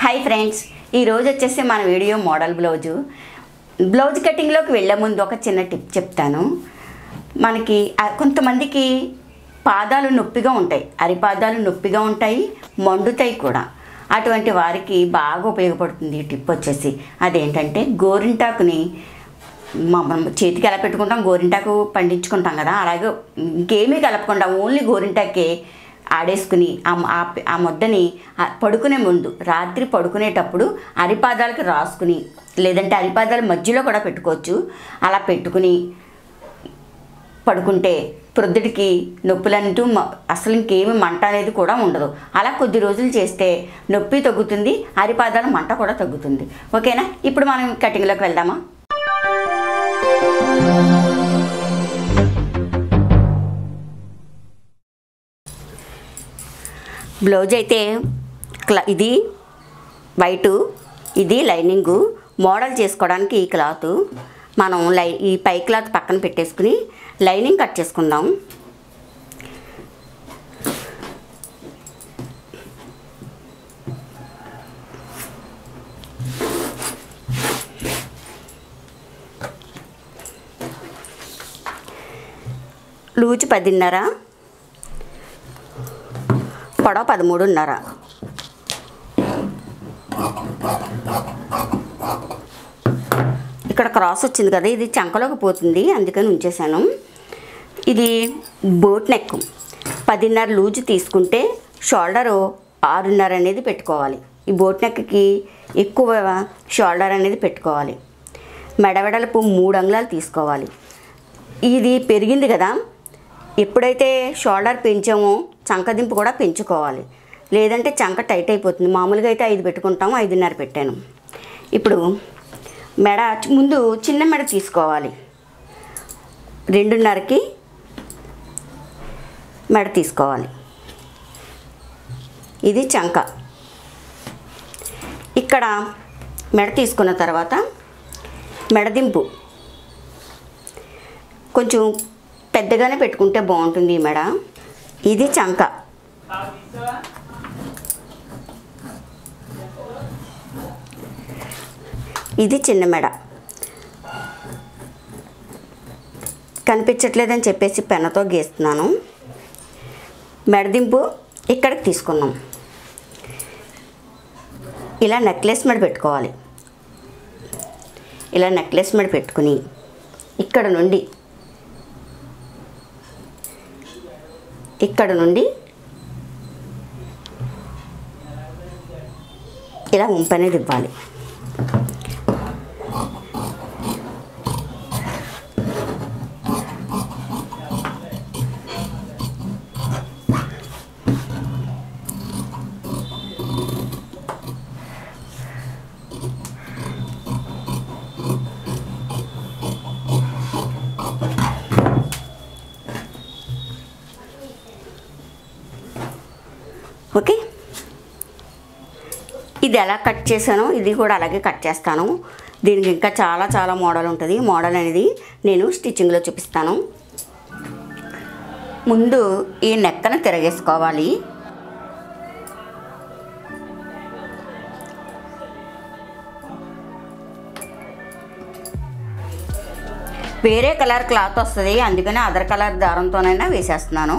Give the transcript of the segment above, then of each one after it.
hi friends ఈరోజు వచ్చేసి మన వీడియో మోడల్ బ్లౌజు బ్లౌజ్ కటింగ్లోకి వెళ్ళే ముందు ఒక చిన్న టిప్ చెప్తాను మనకి ఆ, కొంతమందికి పాదాలు నొప్పిగా ఉంటాయి అరిపాదాలు నొప్పిగా ఉంటాయి మండుతాయి కూడా అటువంటి వారికి బాగా ఉపయోగపడుతుంది ఈ టిప్ వచ్చేసి అదేంటంటే గోరింటాకుని మా- మనం చేతికి ఎలా పెట్టుకుంటాం గోరింటాకు పండించుకుంటాం కదా అలాగే ఇంకేమీ కలపకుండా ఓన్లీ గోరింటాకే ఆడేసుకుని ఆ ఆ- ఆ ముద్దని ఆ పడుకునే ముందు రాత్రి పడుకునేటప్పుడు అరిపాదాలకి రాసుకుని లేదంటే అరిపాదాల మధ్యలో కూడా పెట్టుకోవచ్చు అలా పెట్టుకుని పడుకుంటే ప్రొద్దుటికి నొప్పులంటూ మ- అసలు ఇంకేమి మంట అనేది కూడా ఉండదు అలా కొద్ది రోజులు చేస్తే నొప్పి తగ్గుతుంది అరిపాదాల మంట కూడా తగ్గుతుంది ఓకేనా ఇప్పుడు మనం కటింగ్లోకి వెళ్దామా బ్లౌజ్ అయితే క్లా ఇది వైటు ఇది లైనింగు మోడల్ చేసుకోవడానికి ఈ క్లాత్ మనం లై ఈ పై క్లాత్ పక్కన పెట్టేసుకుని లైనింగ్ కట్ చేసుకుందాం లూజు పదిన్నర పొడవ పదమూడున్నర ఇక్కడ క్రాస్ వచ్చింది కదా ఇది చంకలోకి పోతుంది అందుకని ఉంచేసాను ఇది బోట్ నెక్ పదిన్నర లూజు తీసుకుంటే షోల్డరు ఆరున్నర అనేది పెట్టుకోవాలి ఈ బోట్ నెక్కి ఎక్కువ షోల్డర్ అనేది పెట్టుకోవాలి మెడవెడలపు మూడు అంగుళాలు తీసుకోవాలి ఇది పెరిగింది కదా ఎప్పుడైతే షోల్డర్ పెంచామో చంకదింపు కూడా పెంచుకోవాలి లేదంటే చంక టైట్ అయిపోతుంది మామూలుగా అయితే ఐదు పెట్టుకుంటాము ఐదున్నర పెట్టాను ఇప్పుడు మెడ ముందు చిన్న మెడ తీసుకోవాలి రెండున్నరకి మెడ తీసుకోవాలి ఇది చంక ఇక్కడ మెడ తీసుకున్న తర్వాత మెడదింపు కొంచెం పెద్దగానే పెట్టుకుంటే బాగుంటుంది ఈ మెడ ఇది చంక ఇది చిన్న మెడ కనిపించట్లేదని చెప్పేసి పెన్నతో గీస్తున్నాను మెడదింపు ఇక్కడికి తీసుకున్నాం ఇలా నెక్లెస్ మెడ పెట్టుకోవాలి ఇలా నెక్లెస్ మెడ పెట్టుకుని ఇక్కడ నుండి ఇక్కడ నుండి ఇలా ఉంపు అనేది ఇవ్వాలి ఓకే ఇది ఎలా కట్ చేశానో ఇది కూడా అలాగే కట్ చేస్తాను దీనికి ఇంకా చాలా చాలా మోడల్ ఉంటుంది మోడల్ అనేది నేను స్టిచ్చింగ్లో చూపిస్తాను ముందు ఈ నెక్కను తిరగేసుకోవాలి వేరే కలర్ క్లాత్ వస్తుంది అందుకని అదర్ కలర్ దారంతోనైనా వేసేస్తున్నాను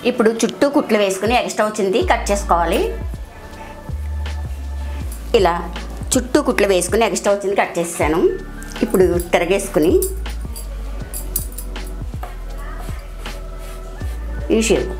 ఇప్పుడు చుట్టూ కుట్లు వేసుకుని ఎక్స్ట్రా వచ్చింది కట్ చేసుకోవాలి ఇలా చుట్టూ కుట్లు వేసుకుని ఎక్స్ట్రా వచ్చింది కట్ చేసాను ఇప్పుడు తిరగేసుకుని ఈ షేప్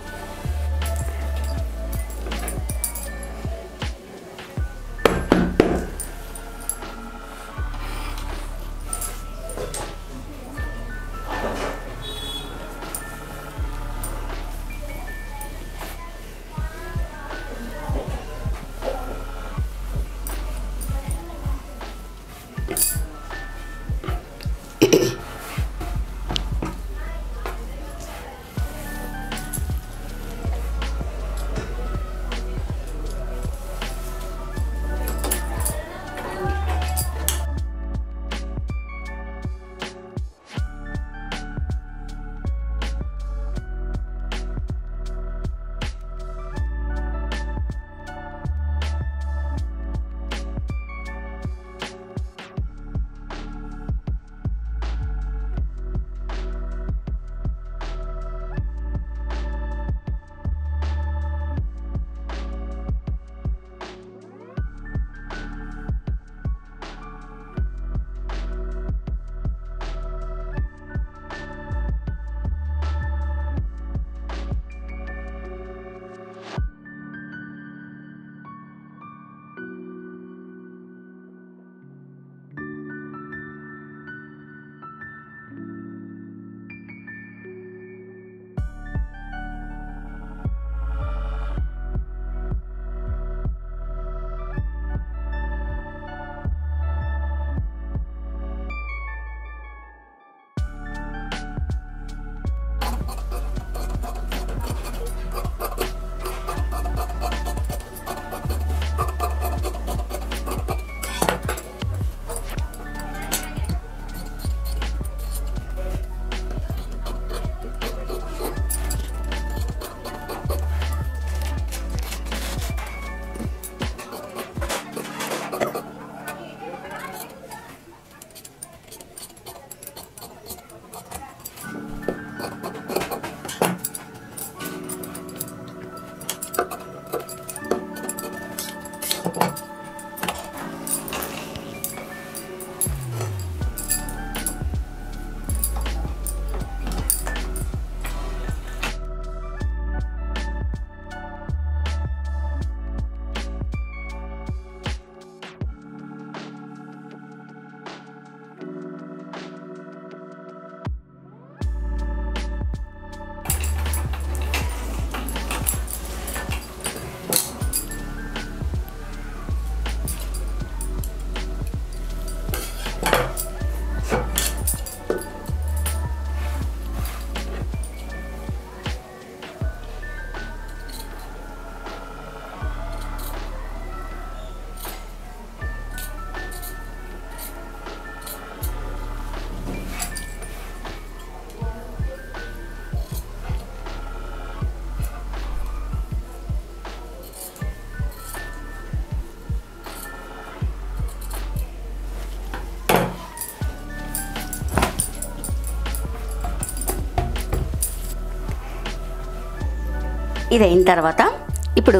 ఇది అయిన తర్వాత ఇప్పుడు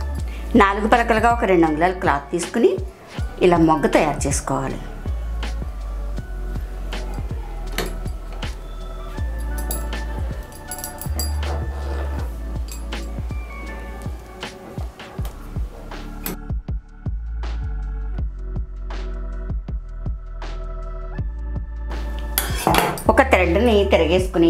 నాలుగు పలకలుగా ఒక రెండు అంగుళాల క్లాత్ తీసుకుని ఇలా మొగ్గ తయారు చేసుకోవాలి ఒక థ్రెడ్ని తిరగేసుకుని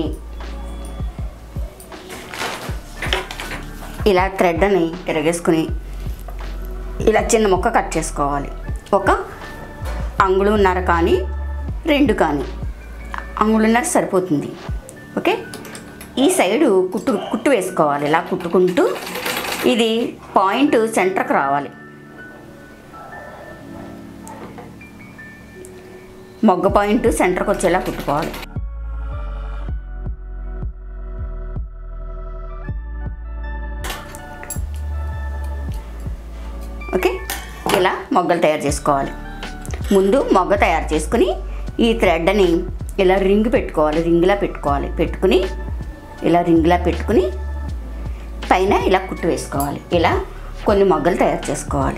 ఇలా థ్రెడ్ని తిరగేసుకుని ఇలా చిన్న ముక్క కట్ చేసుకోవాలి ఒక అంగుళన్నర కానీ రెండు కానీ అంగుళన్నర సరిపోతుంది ఓకే ఈ సైడు కుట్టు కుట్టు వేసుకోవాలి ఇలా కుట్టుకుంటూ ఇది పాయింట్ సెంటర్కి రావాలి మొగ్గ పాయింట్ సెంటర్కి వచ్చేలా కుట్టుకోవాలి ఓకే ఇలా మొగ్గలు తయారు చేసుకోవాలి ముందు మొగ్గ తయారు చేసుకుని ఈ థ్రెడ్ని ఇలా రింగ్ పెట్టుకోవాలి రింగ్లా పెట్టుకోవాలి పెట్టుకుని ఇలా రింగ్లా పెట్టుకుని పైన ఇలా కుట్టు వేసుకోవాలి ఇలా కొన్ని మొగ్గలు తయారు చేసుకోవాలి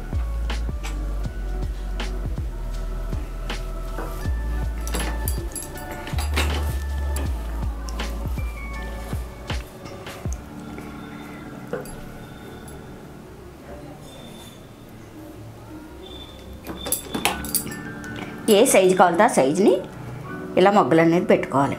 ఏ సైజు కావాలో ఆ సైజుని ఇలా మొగ్గలు అనేది పెట్టుకోవాలి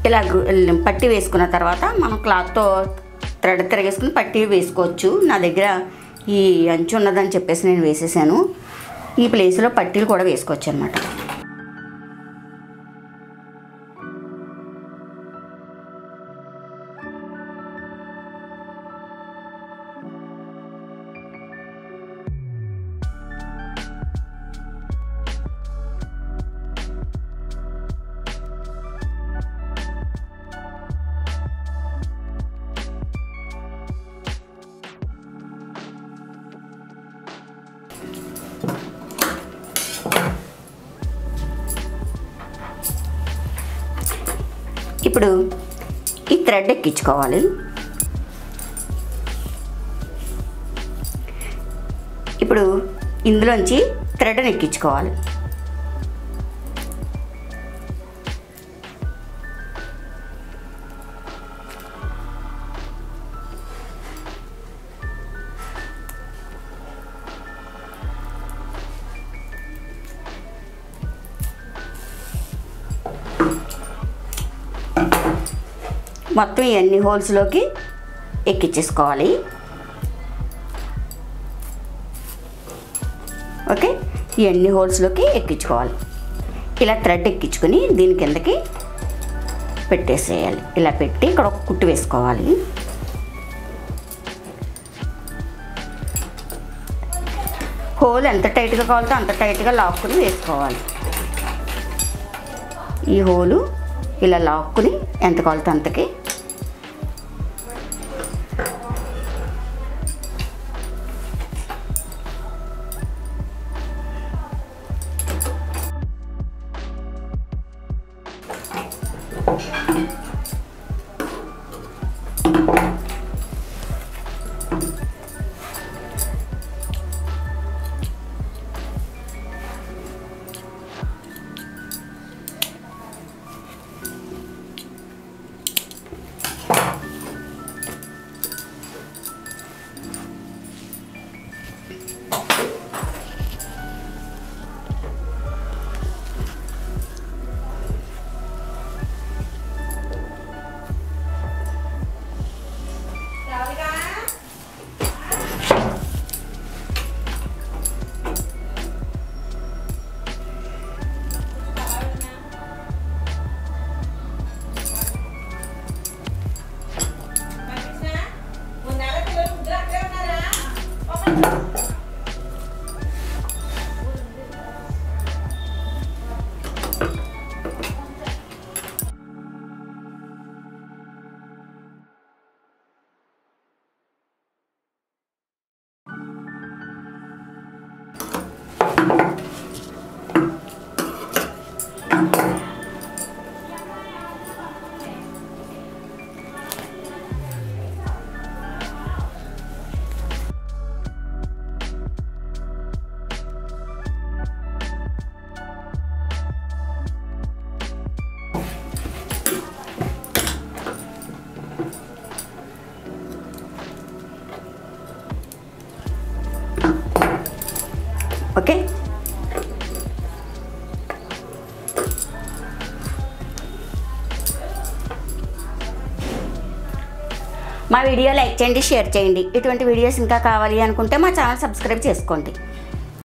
ఇలా గు- పట్టి వేసుకున్న తర్వాత మనం క్లాత్తో థ్రెడ్ తిరగేసుకుని పట్టి వేసుకోవచ్చు నా దగ్గర ఈ అంచు ఉన్నదని చెప్పేసి నేను వేసేసాను ఈ ప్లేస్లో పట్టీలు కూడా వేసుకోవచ్చు అనమాట ఇప్పుడు ఈ థ్రెడ్ ఎక్కించుకోవాలి ఇప్పుడు ఇందులోంచి థ్రెడ్ని ఎక్కించుకోవాలి మొత్తం ఈ అన్ని హోల్స్లోకి ఎక్కించేసుకోవాలి ఓకే ఈ అన్ని హోల్స్లోకి ఎక్కించుకోవాలి ఇలా థ్రెడ్ ఎక్కించుకొని దీని కిందకి పెట్టేసేయాలి ఇలా పెట్టి ఇక్కడ ఒక కుట్టు వేసుకోవాలి హోల్ ఎంత టైట్గా కావాలో అంత టైట్గా లాక్కుని వేసుకోవాలి ఈ హోలు ఇలా లాక్కుని ఎంత కావాలో అంతకి ఓకే మా వీడియో లైక్ చేయండి షేర్ చేయండి ఇటువంటి వీడియోస్ ఇంకా కావాలి అనుకుంటే మా ఛానల్ సబ్స్క్రైబ్ చేసుకోండి